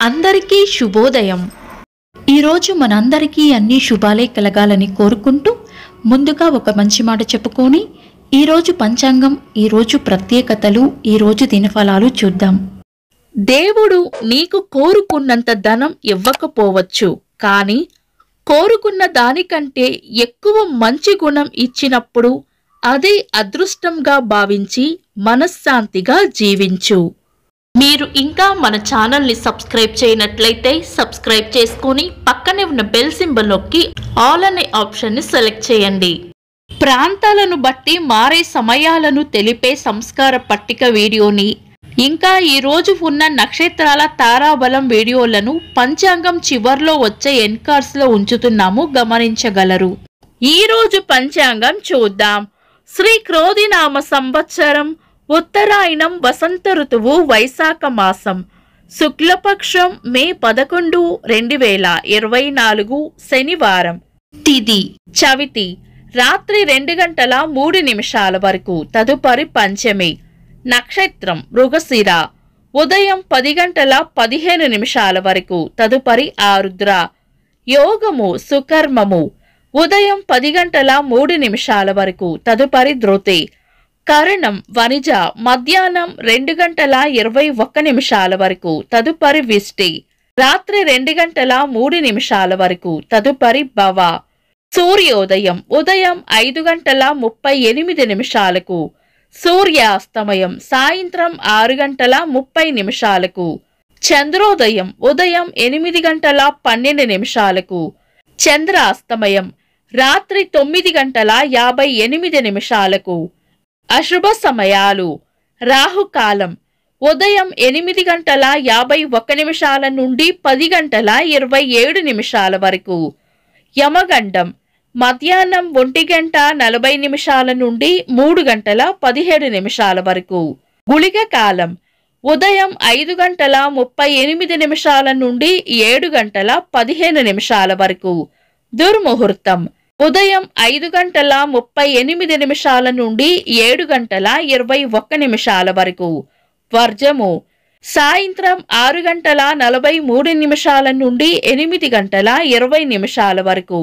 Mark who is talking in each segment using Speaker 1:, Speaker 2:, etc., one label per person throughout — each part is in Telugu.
Speaker 1: అందరికీ శుభోదయం ఈరోజు మనందరికీ అన్ని శుభాలే కలగాలని కోరుకుంటూ ముందుగా ఒక మంచి మాట చెప్పుకొని ఈరోజు పంచాంగం ఈరోజు ప్రత్యేకతలు ఈరోజు దినఫలాలు చూద్దాం దేవుడు నీకు కోరుకున్నంత ధనం ఇవ్వకపోవచ్చు కానీ కోరుకున్న దానికంటే ఎక్కువ మంచి గుణం ఇచ్చినప్పుడు అదే అదృష్టంగా భావించి మనశ్శాంతిగా జీవించు మీరు ఇంకా మన ఛానల్ని సబ్స్క్రైబ్ చేయనట్లయితే సబ్స్క్రైబ్ చేసుకొని పక్కనే ఉన్న బెల్ సింబల్ నొక్కి ఆల్ అనే ఆప్షన్ని సెలెక్ట్ చేయండి ప్రాంతాలను బట్టి మారే సమయాలను తెలిపే సంస్కార పట్టిక వీడియోని ఇంకా ఈ రోజు ఉన్న నక్షత్రాల తారాబలం వీడియోలను పంచాంగం చివర్లో వచ్చే ఎన్కార్స్ లో ఉంచుతున్నాము గమనించగలరు ఈ రోజు పంచాంగం చూద్దాం శ్రీ క్రోధినామ సంవత్సరం ఉత్తరాయణం వసంత ఋతువు వైశాఖ మాసం శుక్లపక్షం మే పదకొండు రెండు వేల ఇరవై నాలుగు శనివారం తిది చవితి రాత్రి రెండు గంటల మూడు నిమిషాల వరకు తదుపరి పంచమి నక్షత్రం మృగశిర ఉదయం పది గంటల పదిహేను నిమిషాల వరకు తదుపరి ఆరుద్ర యోగము సుకర్మము ఉదయం పది గంటల మూడు నిమిషాల వరకు తదుపరి ధృతి కరణం వనిజ మధ్యాహ్నం రెండు గంటల ఇరవై ఒక్క నిమిషాల వరకు తదుపరి విష్టి రాత్రి రెండు గంటల మూడు నిమిషాల వరకు తదుపరి భవ సూర్యోదయం ఉదయం ఐదు గంటల ముప్పై ఎనిమిది నిమిషాలకు సూర్యాస్తమయం సాయంత్రం ఆరు గంటల ముప్పై నిమిషాలకు చంద్రోదయం ఉదయం ఎనిమిది గంటల పన్నెండు నిమిషాలకు చంద్రాస్తమయం రాత్రి తొమ్మిది గంటల యాభై ఎనిమిది నిమిషాలకు అశుభ సమయాలు రాహుకాలం ఉదయం ఎనిమిది గంటల యాభై ఒక్క నిమిషాల నుండి పది గంటల ఇరవై ఏడు నిమిషాల వరకు యమగండం మధ్యాహ్నం ఒంటి గంట నలభై నిమిషాల నుండి మూడు గంటల పదిహేడు నిమిషాల వరకు గుళిక కాలం ఉదయం ఐదు గంటల ముప్పై ఎనిమిది నిమిషాల నుండి ఏడు గంటల పదిహేను నిమిషాల వరకు దుర్ముహూర్తం ఉదయం ఐదు గంటల ముప్పై ఎనిమిది నిమిషాల నుండి ఏడు గంటల ఇరవై ఒక్క నిమిషాల వరకు వర్జము సాయంత్రం ఆరు గంటల నలభై మూడు నిమిషాల నుండి ఎనిమిది గంటల ఇరవై నిమిషాల వరకు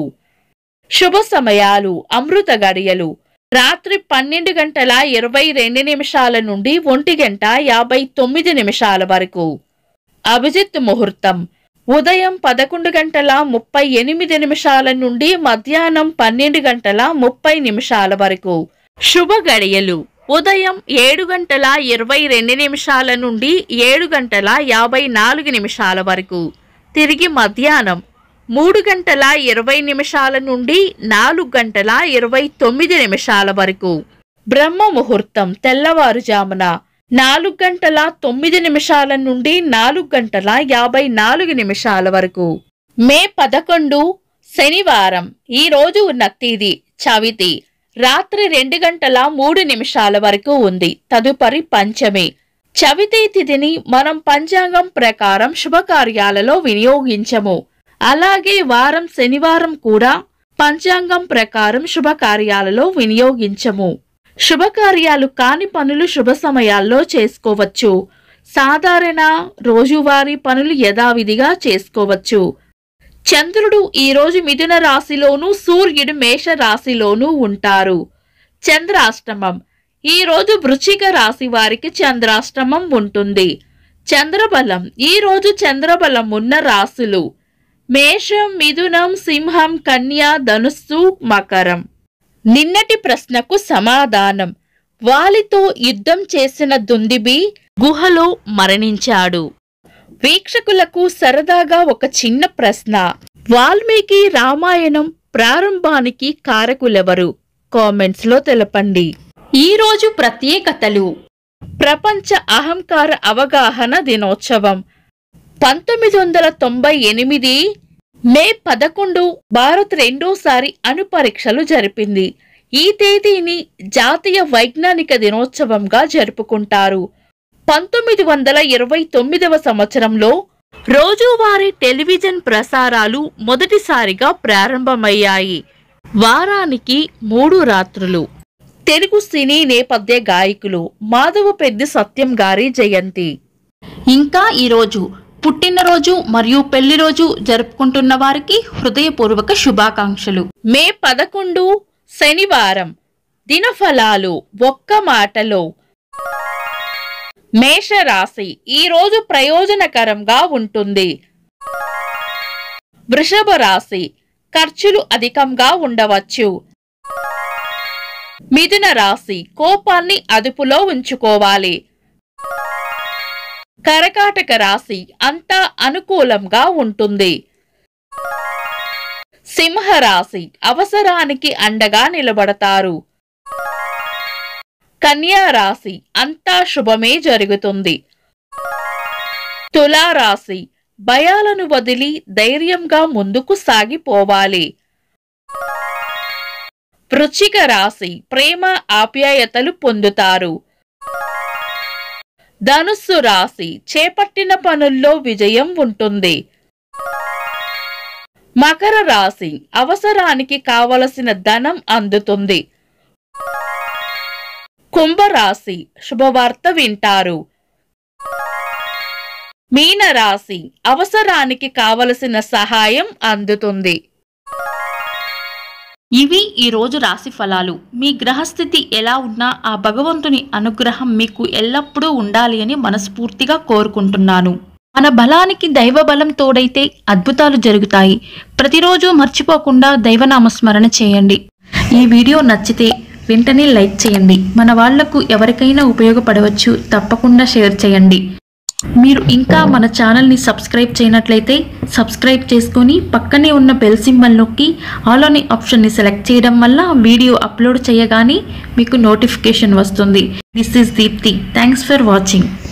Speaker 1: శుభ సమయాలు అమృత గడియలు రాత్రి పన్నెండు గంటల ఇరవై రెండు నిమిషాల నుండి ఒంటి గంట యాభై తొమ్మిది నిమిషాల వరకు అభిజిత్ ముహూర్తం ఉదయం పదకొండు గంటల ముప్పై ఎనిమిది నిమిషాల నుండి మధ్యాహ్నం పన్నెండు గంటల ముప్పై నిమిషాల వరకు శుభ గడియలు ఉదయం ఏడు గంటల ఇరవై రెండు నిమిషాల నుండి ఏడు గంటల యాభై నాలుగు నిమిషాల వరకు తిరిగి మధ్యాహ్నం మూడు గంటల ఇరవై నిమిషాల నుండి నాలుగు గంటల ఇరవై తొమ్మిది నిమిషాల వరకు బ్రహ్మ ముహూర్తం తెల్లవారుజామున నాలుగు గంటల తొమ్మిది నిమిషాల నుండి నాలుగు గంటల యాభై నాలుగు నిమిషాల వరకు మే పదకొండు శనివారం ఈ రోజు ఉన్న తేదీ చవితి రాత్రి రెండు గంటల మూడు నిమిషాల వరకు ఉంది తదుపరి పంచమి చవితి తిథిని మనం పంచాంగం ప్రకారం శుభకార్యాలలో వినియోగించము అలాగే వారం శనివారం కూడా పంచాంగం ప్రకారం శుభకార్యాలలో వినియోగించము శుభకార్యాలు కాని పనులు శుభ సమయాల్లో చేసుకోవచ్చు సాధారణ రోజువారీ పనులు యథావిధిగా చేసుకోవచ్చు చంద్రుడు ఈ రోజు మిథున రాశిలోను సూర్యుడు మేష రాశిలోనూ ఉంటారు చంద్రాష్టమం ఈ రోజు వృశ్చిక రాశి వారికి చంద్రాష్టమం ఉంటుంది చంద్రబలం ఈ రోజు చంద్రబలం ఉన్న రాశులు మేషం మిథునం సింహం కన్య ధనుస్సు మకరం నిన్నటి ప్రశ్నకు సమాధానం వాలితో యుద్ధం చేసిన దుందిబి గుహలో మరణించాడు వీక్షకులకు సరదాగా ఒక చిన్న ప్రశ్న వాల్మీకి రామాయణం ప్రారంభానికి కారకులెవరు కామెంట్స్ లో తెలపండి ఈ రోజు ప్రత్యేకతలు ప్రపంచ అహంకార అవగాహన దినోత్సవం పంతొమ్మిది వందల తొంభై ఎనిమిది మే పదకొండు భారత్ రెండోసారి అణు పరీక్షలు జరిపింది ఈ తేదీని జాతీయ వైజ్ఞానిక దినోత్సవంగా జరుపుకుంటారు పంతొమ్మిది వందల ఇరవై తొమ్మిదవ సంవత్సరంలో రోజువారీ టెలివిజన్ ప్రసారాలు మొదటిసారిగా ప్రారంభమయ్యాయి వారానికి మూడు రాత్రులు తెలుగు సినీ నేపథ్య గాయకులు మాధవ పెద్ది సత్యం గారి జయంతి ఇంకా ఈరోజు పుట్టినరోజు మరియు పెళ్లి రోజు జరుపుకుంటున్న వారికి హృదయపూర్వక శుభాకాంక్షలు మే పదకొండు శనివారం దినఫలాలు ఒక్క మాటలో మేషరాశి ఈ రోజు ప్రయోజనకరంగా ఉంటుంది వృషభ రాశి ఖర్చులు అధికంగా ఉండవచ్చు మిథున రాశి కోపాన్ని అదుపులో ఉంచుకోవాలి కరకాటక రాశి అంతా అనుకూలంగా ఉంటుంది సింహరాశి అవసరానికి అండగా నిలబడతారు కన్యా రాశి అంతా శుభమే జరుగుతుంది తులారాశి భయాలను వదిలి ధైర్యంగా ముందుకు సాగిపోవాలి వృచ్చిక రాశి ప్రేమ ఆప్యాయతలు పొందుతారు ధనుస్సు రాశి చేపట్టిన పనుల్లో విజయం ఉంటుంది మకర రాశి అవసరానికి కావలసిన ధనం అందుతుంది కుంభరాశి శుభవార్త వింటారు మీనరాశి అవసరానికి కావలసిన సహాయం అందుతుంది ఇవి ఈ రోజు రాశి ఫలాలు మీ గ్రహస్థితి ఎలా ఉన్నా ఆ భగవంతుని అనుగ్రహం మీకు ఎల్లప్పుడూ ఉండాలి అని మనస్ఫూర్తిగా కోరుకుంటున్నాను మన బలానికి దైవ బలం తోడైతే అద్భుతాలు జరుగుతాయి ప్రతిరోజు మర్చిపోకుండా దైవనామస్మరణ చేయండి ఈ వీడియో నచ్చితే వెంటనే లైక్ చేయండి మన వాళ్లకు ఎవరికైనా ఉపయోగపడవచ్చు తప్పకుండా షేర్ చేయండి మీరు ఇంకా మన ఛానల్ని సబ్స్క్రైబ్ చేయనట్లయితే సబ్స్క్రైబ్ చేసుకొని పక్కనే ఉన్న బెల్ సింబల్ నొక్కి ఆల్ అనే ఆప్షన్ని సెలెక్ట్ చేయడం వల్ల వీడియో అప్లోడ్ చేయగానే మీకు నోటిఫికేషన్ వస్తుంది this is Deepti thanks for watching